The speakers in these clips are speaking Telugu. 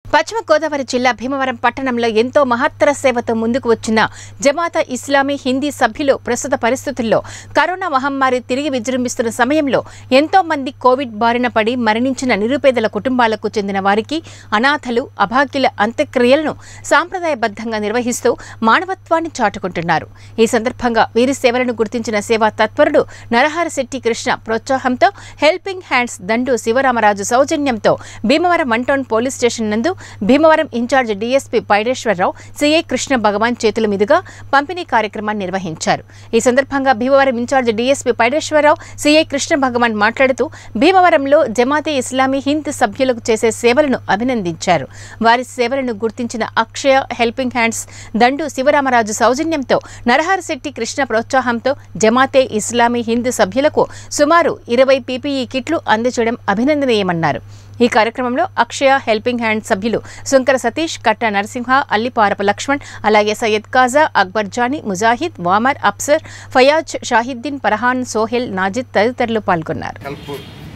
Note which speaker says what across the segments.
Speaker 1: పశ్చిమ గోదావరి జిల్లా భీమవరం పట్టణంలో ఎంతో మహత్తర సేవతో ముందుకు వచ్చిన జమాతా ఇస్లామీ హిందీ సభ్యులు ప్రస్తుత పరిస్థితుల్లో కరోనా మహమ్మారి తిరిగి విజృంభిస్తున్న సమయంలో ఎంతో మంది కోవిడ్ బారిన పడి మరణించిన నిరుపేదల కుటుంబాలకు చెందిన వారికి అనాథలు అభాగ్యుల అంత్యక్రియలను సాంప్రదాయబద్ధంగా నిర్వహిస్తూ మానవత్వాన్ని చాటుకుంటున్నారు ఈ సందర్భంగా వీరి సేవలను గుర్తించిన సేవా తత్పరుడు నరహరశెట్టి కృష్ణ ప్రోత్సాహంతో హెల్పింగ్ హ్యాండ్స్ దండు శివరామరాజు సౌజన్యంతో Bhimavaram one town police station నందు Bhimavaram incharge DSP Paideswararao CI Krishna Bhagavan చేతుల మీదుగా పంపిణీ కార్యక్రమాన్ని నిర్వహించారు ఈ సందర్భంగా Bhimavaram incharge DSP Paideswararao CI Krishna Bhagavan మాట్లాడుతూ భీమవరంలో జమాతే ఇస్లామీ హింద్ సభ్యులకు చేసే సేవలను అభినందించారు వారి సేవలను గుర్తించిన అక్షయ హెల్పింగ్ హ్యాండ్స్ దండు శివరామరాజు సౌజన్యంతో నరహరశెట్టి కృష్ణ ప్రోత్సాహంతో జమాతే ఇస్లామీ హింద్ సభ్యులకు సుమారు ఇరవై పీపీఈ కిట్లు అందజేయడం అభినందనీయమన్నారు ఈ కార్యక్రమంలో అక్షయ హెల్పింగ్ హ్యాండ్ సభ్యులు సుంకర సతీష్ కట్ట నరసింహ అల్లిపారపు లక్ష్మణ్ అలాగే సయ్యద్ కాజా అక్బర్ జానీ ముజాహిద్ వామర్ అప్సర్ ఫయాజ్ షాహిద్దీన్ పరహాన్ సోహెల్ నాజిద్ తదితరులు పాల్గొన్నారు
Speaker 2: help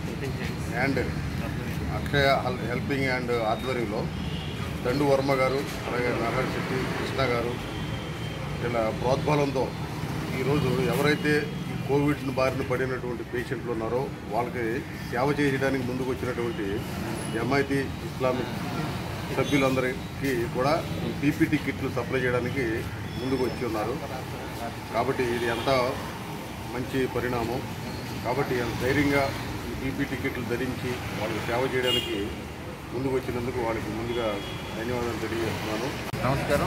Speaker 2: and Akshaya help- helping and ఆధ్వర్యంలో దండు వర్మ గారు అలాగే నారాయణ శెట్టి కృష్ణ గారు ఇలా ప్రోద్బలంతో ఈరోజు ఎవరైతే ఈ కోవిడ్ను బారిన పడినటువంటి పేషెంట్లు ఉన్నారో వాళ్ళకి సేవ చేయడానికి ముందుకు వచ్చినటువంటి ఎంఐటి ఇస్లామిక్ సభ్యులందరికీ కూడా పీపీటీ కిట్లు సప్లై చేయడానికి ముందుకు వచ్చి ఉన్నారు కాబట్టి ఇది ఎంత మంచి పరిణామం కాబట్టి ఎంత ధైర్యంగా ఈ పీపీ టికెట్లు ధరించి వాళ్ళకి సేవ చేయడానికి ముందుకు వచ్చినందుకు వాళ్ళకి ముందుగా ధన్యవాదాలు తెలియజేస్తున్నాను
Speaker 3: నమస్కారం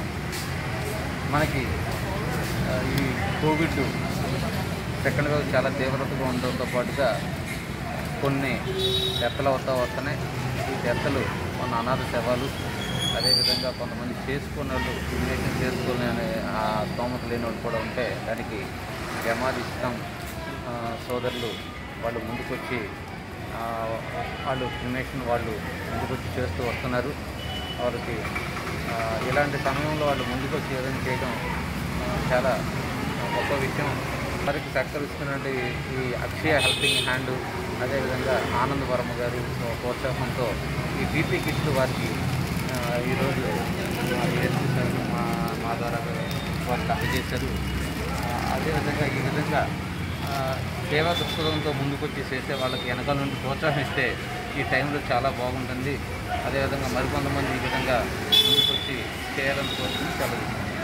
Speaker 3: మనకి ఆ, ఈ కోవిడ్ సెకండ్ వేవ్ చాలా తీవ్రతగా ఉండడంతో పాటుగా కొన్ని డెత్తలు అవుతా వస్తున్నాయి ఈ డెత్తలు మన అనాథ శవాలు అదేవిధంగా కొంతమంది చేసుకున్న వాళ్ళు ఇమ్యునేషన్ చేసుకునే ఆ స్తోమత లేని వాళ్ళు కూడా ఉంటే దానికి జమాత్ ఇస్తాం ఆ, సోదరులు వాళ్ళు ముందుకొచ్చి ఆ, వాళ్ళు క్రిమేషన్ వాళ్ళు ముందుకొచ్చి చేస్తూ వస్తున్నారు వాళ్ళకి ఆ, ఇలాంటి సమయంలో వాళ్ళు ముందుకొచ్చి ఏదైనా చేయడం ఆ, చాలా గొప్ప విషయం వారికి సహకరిస్తున్నటువంటి ఈ అక్షయ హెల్పింగ్ హ్యాండ్ అదేవిధంగా ఆనంద్ వర్మ గారు ప్రోత్సాహంతో ఈ బీపీ కిట్లు వారికి ఆ, ఈరోజు మా DSP సార్ మా మా ద్వారా వారికి అందజేశారు ఆ, అదేవిధంగా ఈ విధంగా ఆ, సేవా దృక్పథంతో ముందుకొచ్చి చేసే వాళ్ళకి వెనకాల నుండి ప్రోత్సహిస్తే ఈ టైంలో చాలా బాగుంటుంది అదేవిధంగా మరికొంతమంది ఈ విధంగా ముందుకొచ్చి చేయాలని కోరుకుంటూ సెలవు